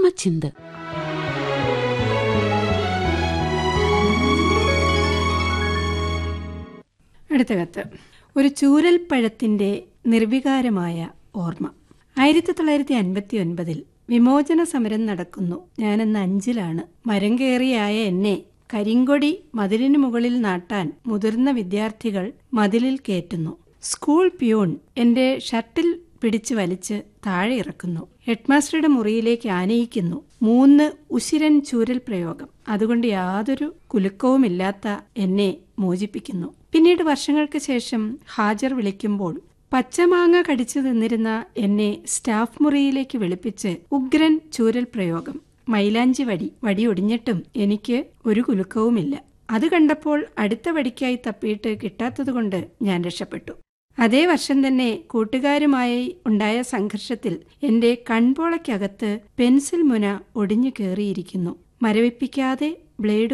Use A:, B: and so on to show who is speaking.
A: ഓർമ്മച്ചിന്ത്
B: അടുത്ത കത്ത് ഒരു ചൂരൽപ്പഴത്തിന്റെ നിർവികാരമായ ഓർമ്മ ആയിരത്തി തൊള്ളായിരത്തി അൻപത്തി ഒൻപതിൽ വിമോചന സമരം നടക്കുന്നു ഞാനെന്ന് അഞ്ചിലാണ് മരം കയറിയായ എന്നെ കരിങ്കൊടി മതിലിനു മുകളിൽ നാട്ടാൻ മുതിർന്ന വിദ്യാർത്ഥികൾ മതിലിൽ കയറ്റുന്നു സ്കൂൾ പ്യൂൺ എന്റെ ഷർട്ടിൽ പിടിച്ചു വലിച്ച് താഴെ ഇറക്കുന്നു ഹെഡ്മാസ്റ്ററുടെ മുറിയിലേക്ക് ആനയിക്കുന്നു മൂന്ന് ഉശിരൻ ചൂരൽ പ്രയോഗം അതുകൊണ്ട് യാതൊരു കുലുക്കവുമില്ലാത്ത എന്നെ മോചിപ്പിക്കുന്നു പിന്നീട് വർഷങ്ങൾക്ക് ശേഷം ഹാജർ വിളിക്കുമ്പോൾ പച്ചമാങ്ങ കടിച്ചു നിന്നിരുന്ന എന്നെ സ്റ്റാഫ് മുറിയിലേക്ക് വിളിപ്പിച്ച് ഉഗ്രൻ ചൂരൽ പ്രയോഗം മൈലാഞ്ചി വടി വടി ഒടിഞ്ഞിട്ടും എനിക്ക് ഒരു കുലുക്കവുമില്ല അത് കണ്ടപ്പോൾ അടുത്ത വടിക്കായി തപ്പിയിട്ട് കിട്ടാത്തതുകൊണ്ട് ഞാൻ രക്ഷപ്പെട്ടു അതേ വർഷം തന്നെ കൂട്ടുകാരുമായി ഉണ്ടായ സംഘർഷത്തിൽ എന്റെ കൺപോളയ്ക്കകത്ത് പെൻസിൽ മുന ഒടിഞ്ഞു കയറിയിരിക്കുന്നു മരവിപ്പിക്കാതെ ബ്ലേഡ്